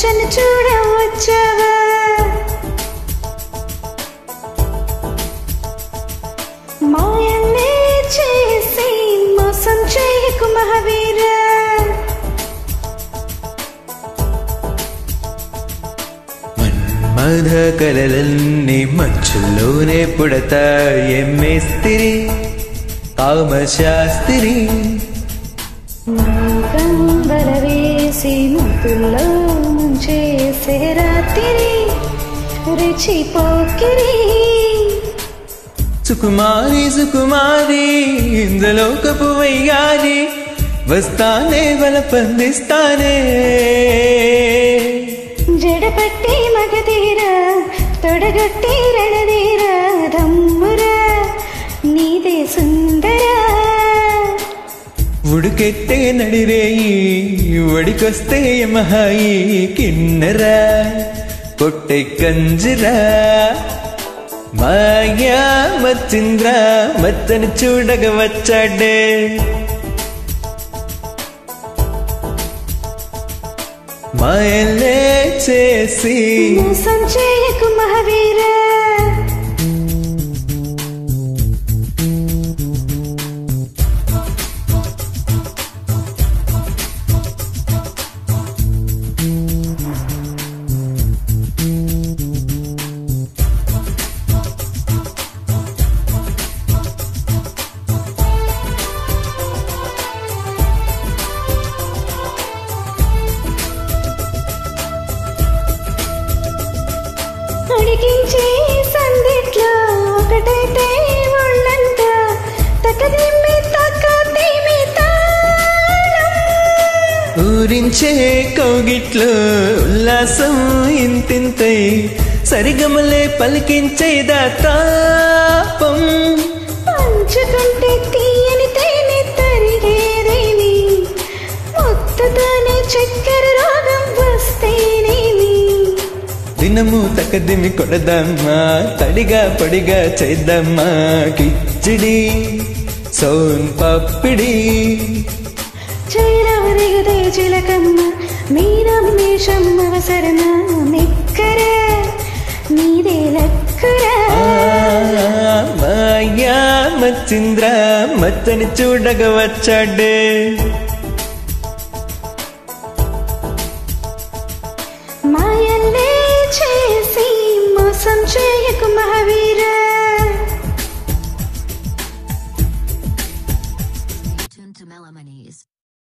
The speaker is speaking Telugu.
మచ్చను చూడవచ్చావా మాయన్నే చేసి మోసం చేయకు మహావీరా మన్మథ కలలన్నీ మచ్చుల్లోనే పుడతాయెమ్మేస్తిరి కామశాస్త్రి కంబర వేసి ముద్దుల్లో ముంచేసే రాత్రి రుచి పోకిరి సుకుమారి సుకుమారి ఇందులో కపు వయ్యారి వస్తానే బలపందిస్తానే జడపట్టి మగధీరా తొడగొట్టి రణధీరా దమ్మురా నీదే సుందరా ఉడుకెత్తే నడిరేయి ఒడికొస్తే మహాయి కిన్నెరా కొట్టె కంజరా మాయా మచ్చింద్ర మచ్చని చూడగ వచ్చాడే మాయలే చేసి మోసం చేయకు మహావీరా అడిగించి సందిట్లో ఒకటైతే ఒళ్ళంతా తకదిమ్మి తకదిమ్మి తాళం ఊరించే కౌగిట్లో ఉల్లాసం ఇంతింతై సరిగమలే పలికించేదా తాపం పంచుకుంటే తీయని తేనె తరిగేదేమి మొత్తదాని చక్కెర రోగం వస్తేనేమి దినము తకదిమి కొడదమ్మా తడిగా పొడిగా చేద్దామా కిచ్చిడి సోన్ పప్పిడి చైరవరిగదే చిలకమ్మ మీనం మేషం అవసరమ మెక్కర నీదే లక్కరా ఆ, మాయా మచ్చింద్ర మచ్చని చూడగ వచ్చాడే మాయల్లే చేసి మోసం చేయకు